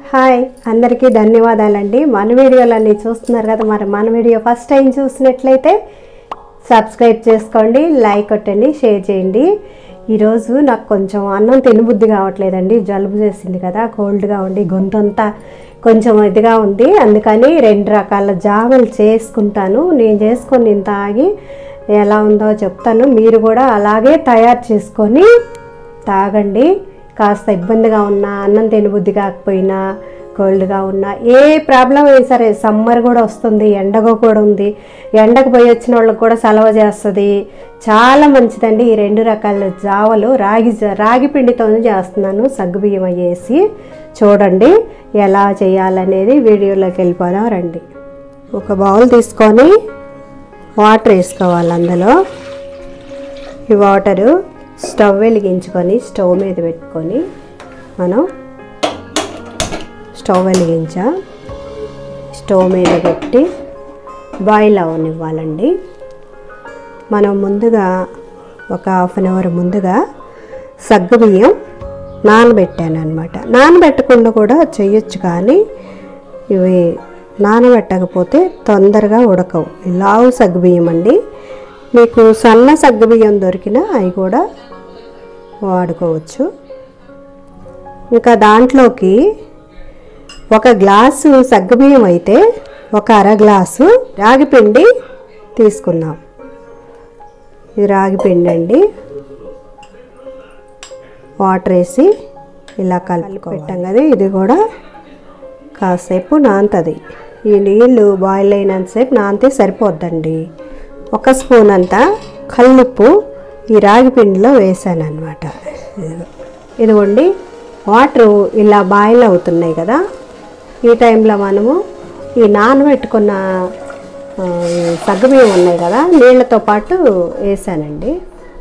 Hi అందరికీ ధన్యవాదాలండి మన వీడియోలన్నీ చూస్తున్నారు కదా మరి మన వీడియో ఫస్ట్ టైం చూసినట్లయితే సబ్స్క్రైబ్ చేసుకోండి లైక్ కొట్టండి షేర్ చేయండి ఈరోజు నాకు కొంచెం అన్నం తినబుద్ధి కావట్లేదండి జలుబు చేసింది కదా కోల్డ్గా ఉండి గొంతంతా కొంచెం ఇదిగా ఉంది అందుకని రెండు రకాల జావలు చేసుకుంటాను నేను చేసుకొని నేను తాగి ఎలా ఉందో చెప్తాను మీరు కూడా అలాగే తయారు చేసుకొని తాగండి కాస్త ఇబ్బందిగా ఉన్నా అన్నం తినబుద్ధి కాకపోయినా కోల్డ్గా ఉన్నా ఏ ప్రాబ్లం అయినా సరే సమ్మర్ కూడా వస్తుంది ఎండగా కూడా ఉంది ఎండకు పోయి వచ్చిన వాళ్ళకి కూడా సెలవు చేస్తుంది చాలా మంచిదండి ఈ రెండు రకాల జావలు రాగి జా- రాగి పిండితో చేస్తున్నాను సగ్గుబియ్యం వేసి చూడండి ఎలా చేయాలనేది వీడియోలోకి వెళ్ళిపోదాం రండి ఒక బౌల్ తీసుకొని వాటర్ వేసుకోవాలి అందులో ఈ వాటరు స్టవ్ వెలిగించుకొని స్టవ్ మీద పెట్టుకొని మనం స్టవ్ వెలిగించా స్టవ్ మీద పెట్టి బాయిల్ అవనివ్వాలండి మనం ముందుగా ఒక హాఫ్ అన్ అవర్ ముందుగా సగ్గుబియ్యం నానబెట్టాను అనమాట నానబెట్టకుండా కూడా చేయొచ్చు కానీ ఇవి నానబెట్టకపోతే తొందరగా ఉడకవు ఈ లావు సగ్గుబియ్యం అండి మీకు సన్న సగ్గుబియ్యం దొరికినా అవి కూడా వాడుకోవచ్చు ఇంకా దాంట్లోకి ఒక గ్లాసు సగ్గుబియ్యం అయితే ఒక అర గ్లాసు రాగిపిండి తీసుకుందాం ఇది రాగిపిండి అండి వాటర్ వేసి ఇలా కలిపి పెట్టాం కదా ఇది కూడా కాసేపు నానుతుంది ఈ నీళ్ళు బాయిల్ అయినంతసేపు నానితే సరిపోద్దండి ఒక స్పూన్ అంతా కల్లుప్పు ఈ రాగి పిండిలో వేసాను అనమాట ఇదిగోండి వాటర్ ఇలా బాయిల్ అవుతున్నాయి కదా ఈ టైంలో మనము ఈ నానబెట్టుకున్న ఆ, ఈ సగ్గుబియ్యం ఉన్నాయి కదా నీళ్ళతో పాటు వేసానండి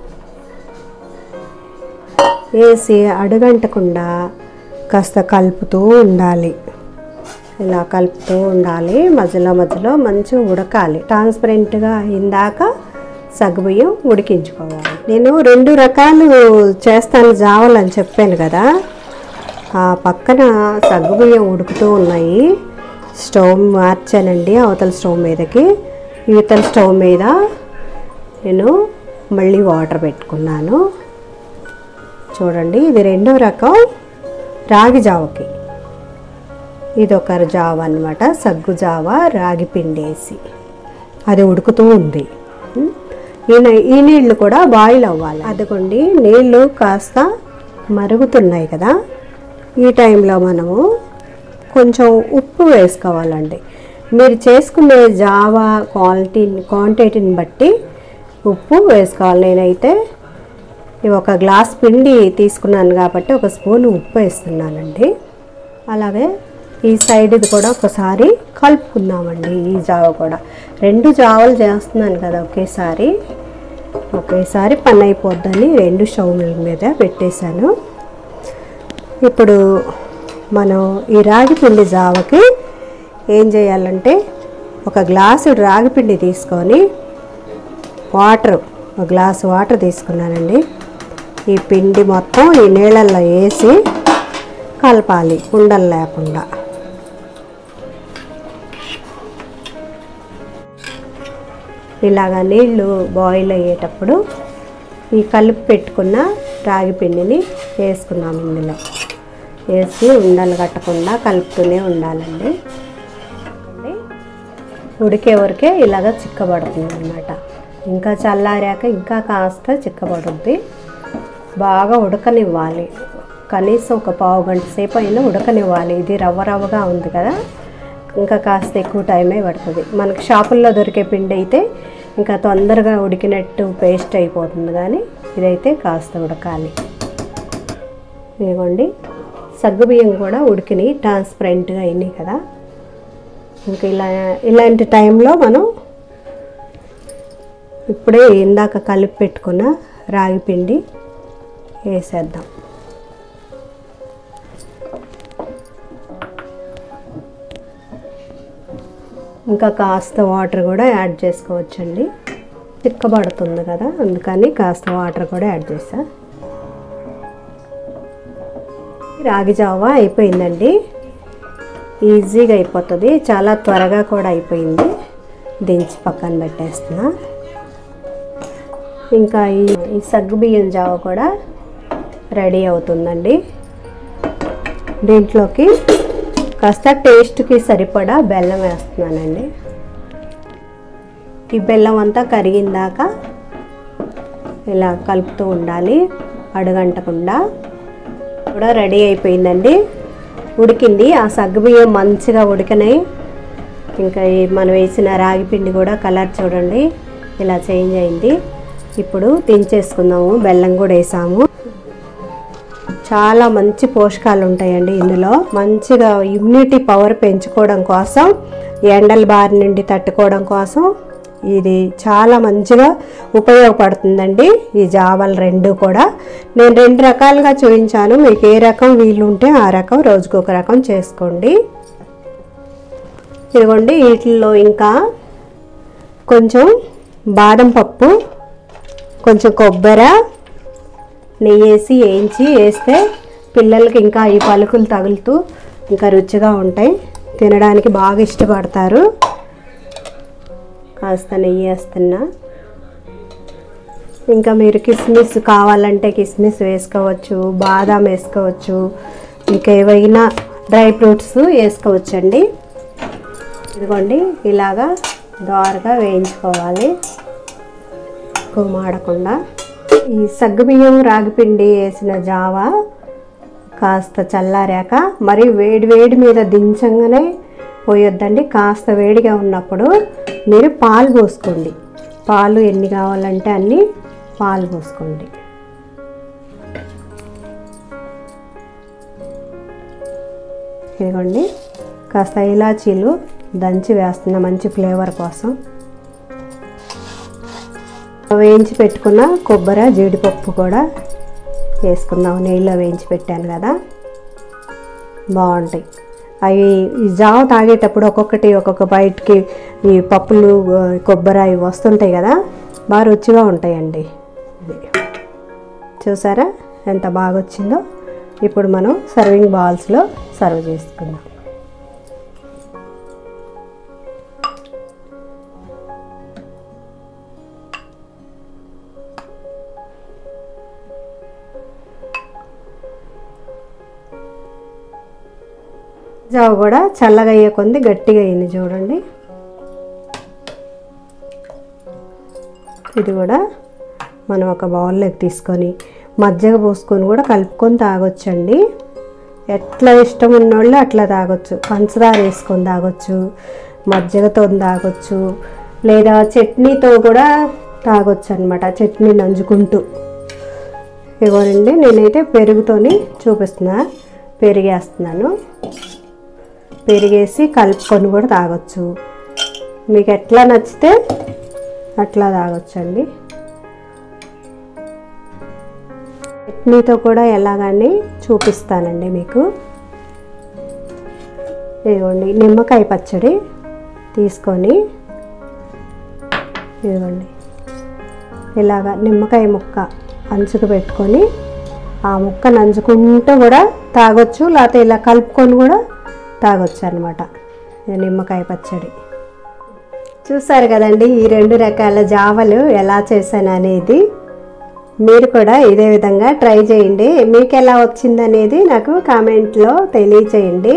వేసి అడుగంటకుండా కాస్త కలుపుతూ ఉండాలి ఇలా కలుపుతూ ఉండాలి మధ్యలో మధ్యలో మంచిగా ఉడకాలి ట్రాన్స్పరెంట్గా అయిందాక సగ్గుబియ్యం ఉడికించుకోవాలి నేను రెండు రకాలు చేస్తాను జావాలని చెప్పాను కదా ఆ పక్కన సగ్గుబియ్యం ఉడుకుతూ ఉన్నాయి స్టవ్ మార్చానండి అవతల స్టవ్ మీదకి ఇవతల స్టవ్ మీద నేను మళ్ళీ వాటర్ పెట్టుకున్నాను చూడండి ఇది రెండో రకం రాగి జావకి ఇది ఒక జావ అనమాట సగ్గు జావ రాగి పిండి వేసి అది ఉడుకుతూ ఉంది ఉం? ఈ నీ- ఈ నీళ్లు కూడా బాయిల్ అవ్వాలి అదిగోండి నీళ్లు కాస్త మరుగుతున్నాయి కదా ఈ టైంలో మనము కొంచెం ఉప్పు వేసుకోవాలండి మీరు చేసుకునే జావా క్వాలిటీ క్వాంటిటీని బట్టి ఉప్పు వేసుకోవాలి నేనైతే ఇవి ఒక గ్లాస్ పిండి తీసుకున్నాను కాబట్టి ఒక స్పూన్ ఉప్పు వేస్తున్నానండి అలాగే ఈ సైడ్ ఇది కూడా ఒకసారి కలుపుకుందామండి ఈ జావ కూడా రెండు జావలు చేస్తున్నాను కదా ఒకేసారి ఒకేసారి పని అయిపోద్దని రెండు స్టవ్ల మీద పెట్టేశాను ఇప్పుడు మనం ఈ రాగి పిండి జావకి ఏం చేయాలంటే ఒక గ్లాసు రాగి పిండి తీసుకొని వాటర్ ఒక గ్లాసు వాటర్ తీసుకున్నానండి ఈ పిండి మొత్తం ఈ నీళ్ళల్లో వేసి కలపాలి ఉండలు లేకుండా ఇలాగా నీళ్ళు బాయిల్ అయ్యేటప్పుడు ఈ కలిపి పెట్టుకున్న రాగి పిండిని వేసుకున్నాం ఇందులో వేసి ఉండలు కట్టకుండా కలుపుతూనే ఉండాలండి ఉడికే వరకే ఇలాగ చిక్కబడుతుంది అనమాట ఇంకా చల్లారాక ఇంకా కాస్త చిక్కబడుద్ది బాగా ఉడకనివ్వాలి కనీసం ఒక పావు గంట సేపు అయినా ఉడకనివ్వాలి ఇది రవ్వ రవ్వగా ఉంది కదా ఇంకా కాస్త ఎక్కువ టైమే పడుతుంది మనకి షాపుల్లో దొరికే పిండి అయితే ఇంకా తొందరగా ఉడికినట్టు పేస్ట్ అయిపోతుంది కానీ ఇదైతే కాస్త ఉడకాలి ఇదిగోండి సగ్గుబియ్యం కూడా ఉడికినాయి ట్రాన్స్పరెంట్గా అయినాయి కదా ఇంకా ఇలా ఇలాంటి టైంలో మనం ఇప్పుడే ఇందాక కలిపి పెట్టుకున్న రాగి పిండి వేసేద్దాం ఇంకా కాస్త వాటర్ కూడా యాడ్ చేసుకోవచ్చండి చిక్కబడుతుంది కదా అందుకని కాస్త వాటర్ కూడా యాడ్ చేసా రాగి జావా అయిపోయిందండి ఈజీగా అయిపోతుంది చాలా త్వరగా కూడా అయిపోయింది దించి పక్కన పెట్టేస్తున్నా ఇంకా ఈ ఈ సగ్గు బియ్యం జావ కూడా రెడీ అవుతుందండి దీంట్లోకి కాస్త టేస్ట్కి సరిపడా బెల్లం వేస్తున్నానండి ఈ బెల్లం అంతా కరిగిందాక ఇలా కలుపుతూ ఉండాలి అడుగంటకుండా కూడా రెడీ అయిపోయిందండి ఉడికింది ఆ సగ్గుబియ్యం మంచిగా ఉడికినాయి ఇంకా ఈ మనం వేసిన రాగి పిండి కూడా కలర్ చూడండి ఇలా చేంజ్ అయింది ఇప్పుడు దించేసుకుందాము బెల్లం కూడా వేసాము చాలా మంచి పోషకాలు ఉంటాయండి ఇందులో మంచిగా ఇమ్యూనిటీ పవర్ పెంచుకోవడం కోసం ఎండల బారి నుండి తట్టుకోవడం కోసం ఇది చాలా మంచిగా ఉపయోగపడుతుందండి ఈ జావలు రెండు కూడా నేను రెండు రకాలుగా చూపించాను మీకు ఏ రకం వీలుంటే ఆ రకం రోజుకు ఒక రకం చేసుకోండి ఇదిగోండి వీటిల్లో ఇంకా కొంచెం బాదం పప్పు కొంచెం కొబ్బరి నెయ్యి వేసి వేయించి వేస్తే పిల్లలకి ఇంకా ఈ పలుకులు తగులుతూ ఇంకా రుచిగా ఉంటాయి తినడానికి బాగా ఇష్టపడతారు కాస్త నెయ్యి వేస్తున్నా ఇంకా మీరు కిస్మిస్ కావాలంటే కిస్మిస్ వేసుకోవచ్చు బాదాం వేసుకోవచ్చు ఇంకా ఏవైనా డ్రై ఫ్రూట్స్ వేసుకోవచ్చండి ఇదిగోండి ఇలాగా దోరగా వేయించుకోవాలి ఎక్కువ మాడకుండా ఈ సగ్గుబియ్యం రాగిపిండి వేసిన జావా కాస్త చల్లారాక మరి వేడి వేడి మీద దించంగానే పోయొద్దండి కాస్త వేడిగా ఉన్నప్పుడు మీరు పాలు పోసుకోండి పాలు ఎన్ని కావాలంటే అన్ని పాలు పోసుకోండి ఇదిగోండి కాస్త ఇలాచీలు దంచి వేస్తున్న మంచి ఫ్లేవర్ కోసం వేయించి పెట్టుకున్న కొబ్బరి జీడిపప్పు కూడా వేసుకుందాం నెయ్యిలో వేయించి పెట్టాను కదా బాగుంటాయి అవి ఈ జావ తాగేటప్పుడు ఒక్కొక్కటి ఒక్కొక్క బయటికి ఈ పప్పులు ఆ, కొబ్బరి అవి వస్తుంటాయి కదా బాగా రుచిగా ఉంటాయండి ఇది. చూసారా ఎంత బాగా వచ్చిందో ఇప్పుడు మనం సర్వింగ్ బాల్స్లో సర్వ్ చేసుకుందాం జావ కూడా చల్లగా అయ్యే కొంది గట్టిగా అయింది చూడండి ఇది కూడా మనం ఒక బౌల్లోకి తీసుకొని మజ్జిగ పోసుకొని కూడా కలుపుకొని తాగొచ్చండి ఎట్లా ఇష్టం ఉన్నోళ్ళు అట్లా తాగొచ్చు పంచదార వేసుకొని తాగొచ్చు మజ్జిగతో తాగొచ్చు లేదా చట్నీతో కూడా తాగొచ్చు అనమాట చట్నీ నంజుకుంటూ ఇవ్వండి నేనైతే పెరుగుతోని చూపిస్తున్నా పెరిగేస్తున్నాను పెరిగేసి కలుపుకొని కూడా తాగొచ్చు మీకు ఎట్లా నచ్చితే అట్లా తాగొచ్చండి చట్నీతో కూడా ఎలాగని చూపిస్తానండి మీకు ఇదిగోండి నిమ్మకాయ పచ్చడి తీసుకొని ఇదిగోండి ఇలాగా నిమ్మకాయ ముక్క అంచుకు పెట్టుకొని ఆ ముక్క నంచుకుంటూ కూడా తాగొచ్చు లేకపోతే ఇలా కలుపుకొని కూడా తాగొచ్చు అనమాట నిమ్మకాయ పచ్చడి చూసారు కదండి ఈ రెండు రకాల జావలు ఎలా చేశాను అనేది మీరు కూడా ఇదే విధంగా ట్రై చేయండి మీకు ఎలా వచ్చిందనేది నాకు కామెంట్లో తెలియచేయండి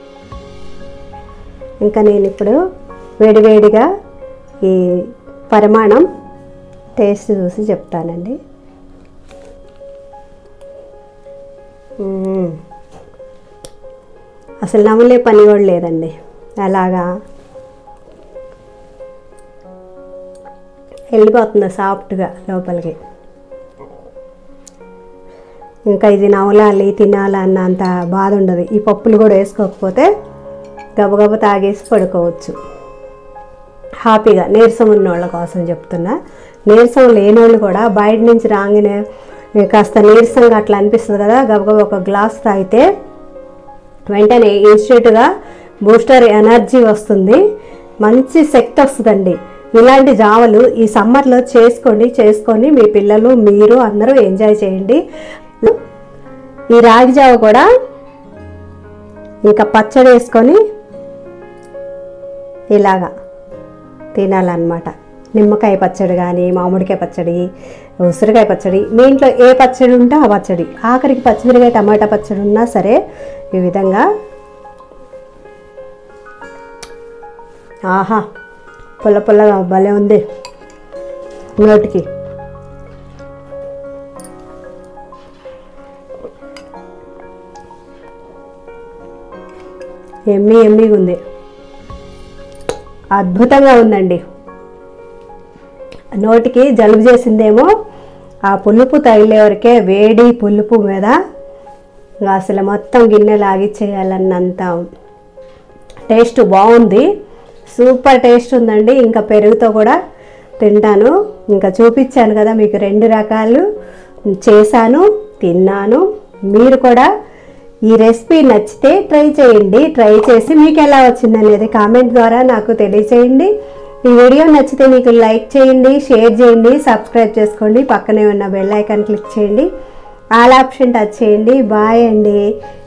ఇంకా నేను ఇప్పుడు వేడివేడిగా ఈ పరిమాణం టేస్ట్ చూసి చెప్తానండి మ్మ్. అసలు నవ్వులే పని కూడా లేదండి అలాగా వెళ్ళిపోతుంది సాఫ్ట్గా లోపలికి ఇంకా ఇది నవలాలి తినాలి అన్నంత బాధ ఉండదు ఈ పప్పులు కూడా వేసుకోకపోతే గబగబ తాగేసి పడుకోవచ్చు హ్యాపీగా నీరసం ఉన్న వాళ్ళ కోసం చెప్తున్నా నీరసం లేనోళ్ళు కూడా బయట నుంచి రాగానే కాస్త నీరసంగా అట్లా అనిపిస్తుంది కదా గబగబ ఒక గ్లాస్ తాగితే వెంటనే ఇన్స్టెంట్గా బూస్టర్ ఎనర్జీ వస్తుంది మంచి శక్తి వస్తుందండి ఇలాంటి జావలు ఈ సమ్మర్లో చేసుకోండి చేసుకొని మీ పిల్లలు మీరు అందరూ ఎంజాయ్ చేయండి ఈ రాగి జావ కూడా ఇంకా పచ్చడి వేసుకొని ఇలాగా తినాలన్నమాట నిమ్మకాయ పచ్చడి కానీ మామిడికాయ పచ్చడి ఉసిరికాయ పచ్చడి మీ ఇంట్లో ఏ పచ్చడి ఉంటే ఆ పచ్చడి ఆఖరికి పచ్చిమిరకాయ టమాటా పచ్చడి ఉన్నా సరే ఈ విధంగా ఆహా పుల్ల పుల్లగా భలే ఉంది నోటికి ఎమ్మి ఎమ్మిగా ఉంది అద్భుతంగా ఉందండి నోటికి జలుబు చేసిందేమో ఆ పులుపు తగిలే వరకే వేడి పులుపు మీద ఇంకా అసలు మొత్తం గిన్నె లాగిచ్చేయాలన్నంత టేస్ట్ బాగుంది సూపర్ టేస్ట్ ఉందండి ఇంకా పెరుగుతో కూడా తింటాను ఇంకా చూపించాను కదా మీకు రెండు రకాలు చేశాను తిన్నాను మీరు కూడా ఈ రెసిపీ నచ్చితే ట్రై చేయండి ట్రై చేసి మీకు ఎలా వచ్చింది అనేది కామెంట్ ద్వారా నాకు తెలియచేయండి ఈ వీడియో నచ్చితే మీకు లైక్ చేయండి షేర్ చేయండి సబ్స్క్రైబ్ చేసుకోండి పక్కనే ఉన్న బెల్ ఐకాన్ క్లిక్ చేయండి ఆల్ ఆప్షన్ టచ్ చేయండి బాయ్ అండి